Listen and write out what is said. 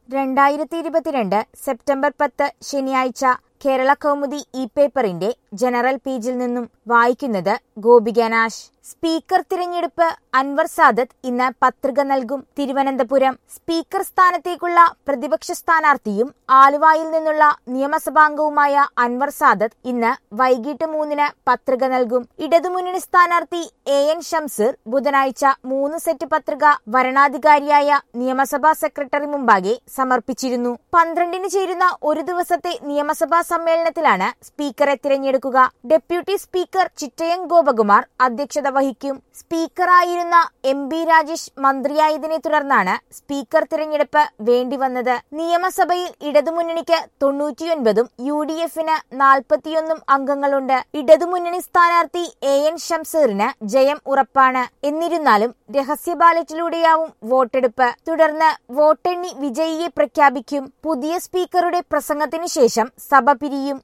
രണ്ടായിരത്തി ഇരുപത്തിരണ്ട് സെപ്റ്റംബർ പത്ത് ശനിയാഴ്ച കേരള കൗമുദി ഇ പേപ്പറിന്റെ ജനറൽ പേജിൽ നിന്നും വായിക്കുന്നത് ഗോപികനാശ് സ്പീക്കർ തിരഞ്ഞെടുപ്പ് അൻവർ സാദത്ത് ഇന്ന് പത്രിക നൽകും തിരുവനന്തപുരം സ്പീക്കർ സ്ഥാനത്തേക്കുള്ള പ്രതിപക്ഷ സ്ഥാനാർത്ഥിയും ആലുവായിൽ നിന്നുള്ള നിയമസഭാംഗവുമായ അൻവർ സാദത്ത് ഇന്ന് വൈകിട്ട് മൂന്നിന് പത്രിക നൽകും ഇടതുമുന്നണി സ്ഥാനാർത്ഥി എ എൻ ഷംസീർ ബുധനാഴ്ച മൂന്ന് സെറ്റ് പത്രിക വരണാധികാരിയായ നിയമസഭാ സെക്രട്ടറി മുമ്പാകെ സമർപ്പിച്ചിരുന്നു പന്ത്രണ്ടിന് ചേരുന്ന ഒരു ദിവസത്തെ നിയമസഭാ സമ്മേളനത്തിലാണ് സ്പീക്കറെ തിരഞ്ഞെടുക്കുക ഡെപ്യൂട്ടി സ്പീക്കർ ചിറ്റയം ഗോപകുമാർ അധ്യക്ഷത വഹിക്കും സ്പീക്കറായിരുന്ന എം ബി രാജേഷ് മന്ത്രിയായതിനെ തുടർന്നാണ് സ്പീക്കർ തിരഞ്ഞെടുപ്പ് വേണ്ടിവന്നത് നിയമസഭയിൽ ഇടതുമുന്നണിക്ക് തൊണ്ണൂറ്റിയൊൻപതും യു ഡി എഫിന് നാൽപ്പത്തിയൊന്നും അംഗങ്ങളുണ്ട് ഇടതുമുന്നണി സ്ഥാനാർത്ഥി എ എൻ ഷംസീറിന് ജയം ഉറപ്പാണ് എന്നിരുന്നാലും രഹസ്യ ബാലറ്റിലൂടെയാവും വോട്ടെടുപ്പ് തുടർന്ന് വോട്ടെണ്ണി വിജയിയെ പ്രഖ്യാപിക്കും പുതിയ സ്പീക്കറുടെ പ്രസംഗത്തിനു ശേഷം സഭ പിരിയും